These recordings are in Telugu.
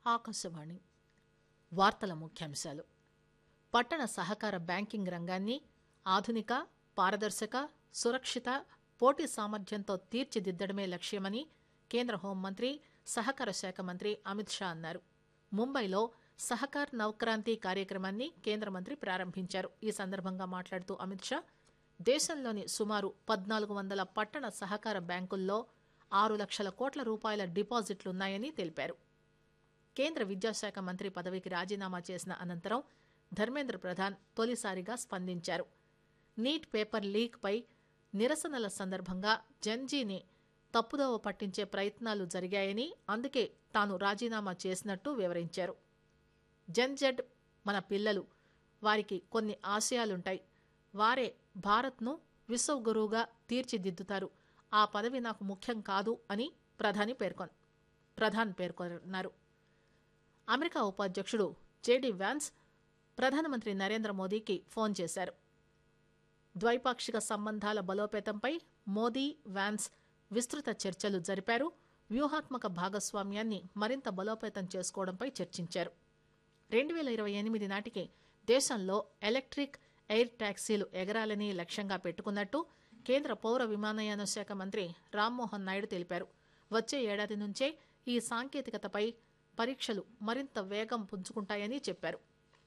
ఆకాశవాణి వార్తల ముఖ్యాంశాలు పట్టణ సహకార బ్యాంకింగ్ రంగాన్ని ఆధునిక పారదర్శక సురక్షిత పోటీ సామర్థ్యంతో తీర్చిదిద్దడమే లక్ష్యమని కేంద్ర హోంమంత్రి సహకార శాఖ మంత్రి అమిత్ షా అన్నారు ముంబైలో సహకార్ నవక్రాంతి కార్యక్రమాన్ని కేంద్ర మంత్రి ప్రారంభించారు ఈ సందర్భంగా మాట్లాడుతూ అమిత్ షా దేశంలోని సుమారు పద్నాలుగు వందల పట్టణ సహకార బ్యాంకుల్లో ఆరు లక్షల కోట్ల రూపాయల డిపాజిట్లున్నాయని తెలిపారు కేంద్ర విద్యాశాఖ మంత్రి పదవికి రాజీనామా చేసిన అనంతరం ధర్మేంద్ర ప్రధాన్ తొలిసారిగా స్పందించారు నీట్ పేపర్ లీక్ పై నిరసనల సందర్భంగా జన్జీని తప్పుదోవ పట్టించే ప్రయత్నాలు జరిగాయని అందుకే తాను రాజీనామా చేసినట్టు వివరించారు జన్జెడ్ మన పిల్లలు వారికి కొన్ని ఆశయాలుంటాయి వారే భారత్ను విశ్వగురువుగా తీర్చిదిద్దుతారు ఆ పదవి నాకు ముఖ్యం కాదు అని ప్రధాని పేర్కొన్ ప్రధాన్ పేర్కొన్నారు అమెరికా ఉపాధ్యక్షుడు జేడీ వ్యాన్స్ ప్రధానమంత్రి నరేంద్ర మోదీకి ఫోన్ చేశారు ద్వైపాక్షిక సంబంధాల బలోపేతంపై మోదీ వ్యాన్స్ విస్తృత చర్చలు జరిపారు వ్యూహాత్మక భాగస్వామ్యాన్ని మరింత బలోపేతం చేసుకోవడంపై చర్చించారు రెండు వేల ఇరవై ఎనిమిది నాటికి దేశంలో ఎలక్ట్రిక్ ఎయిర్ ట్యాక్సీలు ఎగరాలని లక్ష్యంగా పెట్టుకున్నట్టు కేంద్ర పౌర విమానయాన శాఖ మంత్రి రామ్మోహన్ నాయుడు తెలిపారు వచ్చే ఏడాది నుంచే ఈ సాంకేతికతపై పరీక్షలు మరింత వేగం పుంజుకుంటాయని చెప్పారు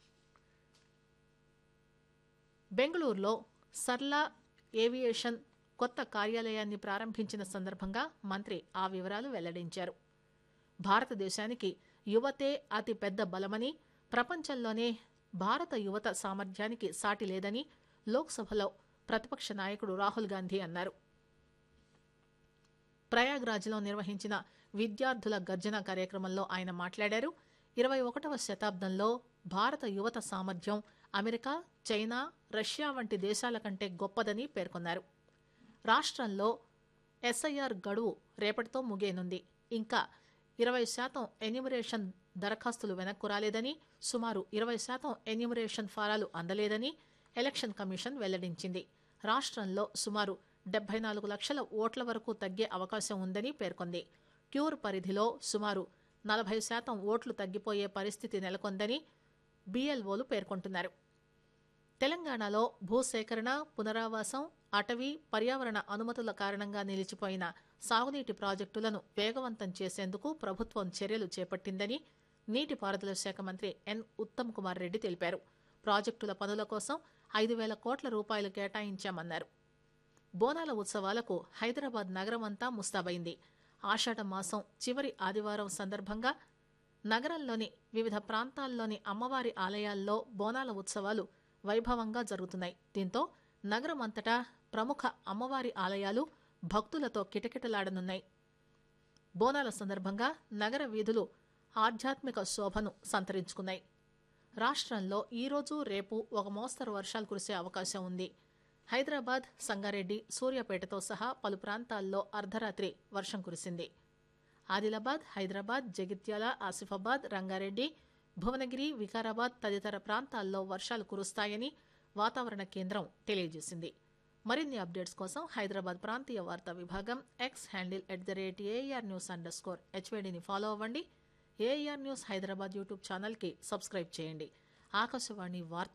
బెంగళూరులో సర్లా ఏవియేషన్ కొత్త కార్యాలయాన్ని ప్రారంభించిన సందర్భంగా మంత్రి ఆ వివరాలు వెల్లడించారు భారతదేశానికి యువతే అతి పెద్ద బలమని ప్రపంచంలోనే భారత యువత సామర్థ్యానికి సాటి లేదని లోక్సభలో ప్రతిపక్ష నాయకుడు రాహుల్ గాంధీ అన్నారు ప్రయాగ్రాజ్లో నిర్వహించిన విద్యార్థుల గర్జన కార్యక్రమంలో ఆయన మాట్లాడారు ఇరవై ఒకటవ శతాబ్దంలో భారత యువత సామర్థ్యం అమెరికా చైనా రష్యా వంటి దేశాల కంటే గొప్పదని పేర్కొన్నారు రాష్ట్రంలో ఎస్ఐఆర్ గడువు రేపటితో ముగియనుంది ఇంకా ఇరవై శాతం ఎన్యూమరేషన్ దరఖాస్తులు వెనక్కు రాలేదని సుమారు ఇరవై శాతం ఎన్యూమరేషన్ ఫారాలు అందలేదని ఎలక్షన్ కమిషన్ వెల్లడించింది రాష్ట్రంలో సుమారు డెబ్బై నాలుగు లక్షల ఓట్ల వరకు తగ్గే అవకాశం ఉందని పేర్కొంది క్యూర్ పరిధిలో సుమారు నలభై శాతం ఓట్లు తగ్గిపోయే పరిస్థితి నెలకొందని బీఎల్ఓలు పేర్కొంటున్నారు తెలంగాణలో భూసేకరణ పునరావాసం అటవీ పర్యావరణ అనుమతుల కారణంగా నిలిచిపోయిన సాగునీటి ప్రాజెక్టులను వేగవంతం చేసేందుకు ప్రభుత్వం చర్యలు చేపట్టిందని నీటిపారుదల శాఖ మంత్రి ఎన్ ఉత్తమ్ కుమార్ రెడ్డి తెలిపారు ప్రాజెక్టుల పనుల కోసం ఐదు వేల కోట్ల రూపాయలు కేటాయించామన్నారు బోనాల ఉత్సవాలకు హైదరాబాద్ నగరమంతా ముస్తాబైంది ఆషాఢ మాసం చివరి ఆదివారం సందర్భంగా నగరంలోని వివిధ ప్రాంతాల్లోని అమ్మవారి ఆలయాల్లో బోనాల ఉత్సవాలు వైభవంగా జరుగుతున్నాయి దీంతో నగరం అంతటా ప్రముఖ అమ్మవారి ఆలయాలు భక్తులతో కిటకిటలాడనున్నాయి బోనాల సందర్భంగా నగర వీధులు ఆధ్యాత్మిక శోభను సంతరించుకున్నాయి రాష్ట్రంలో ఈరోజు రేపు ఒక మోస్తరు వర్షాలు కురిసే అవకాశం ఉంది హైదరాబాద్ సంగారెడ్డి సూర్యాపేటతో సహా పలు ప్రాంతాల్లో అర్ధరాత్రి వర్షం కురిసింది ఆదిలాబాద్ హైదరాబాద్ జగిత్యాల ఆసిఫాబాద్ రంగారెడ్డి భువనగిరి వికారాబాద్ తదితర ప్రాంతాల్లో వర్షాలు కురుస్తాయని వాతావరణ కేంద్రం తెలియజేసింది మరిన్ని అప్డేట్స్ కోసం హైదరాబాద్ ప్రాంతీయ వార్తా విభాగం X handle at the rate AIR news underscore హెచ్వేడిని ఫాలో అవ్వండి ఏఆర్ న్యూస్ హైదరాబాద్ యూట్యూబ్ ఛానల్కి సబ్స్క్రైబ్ చేయండి ఆకాశవాణి వార్త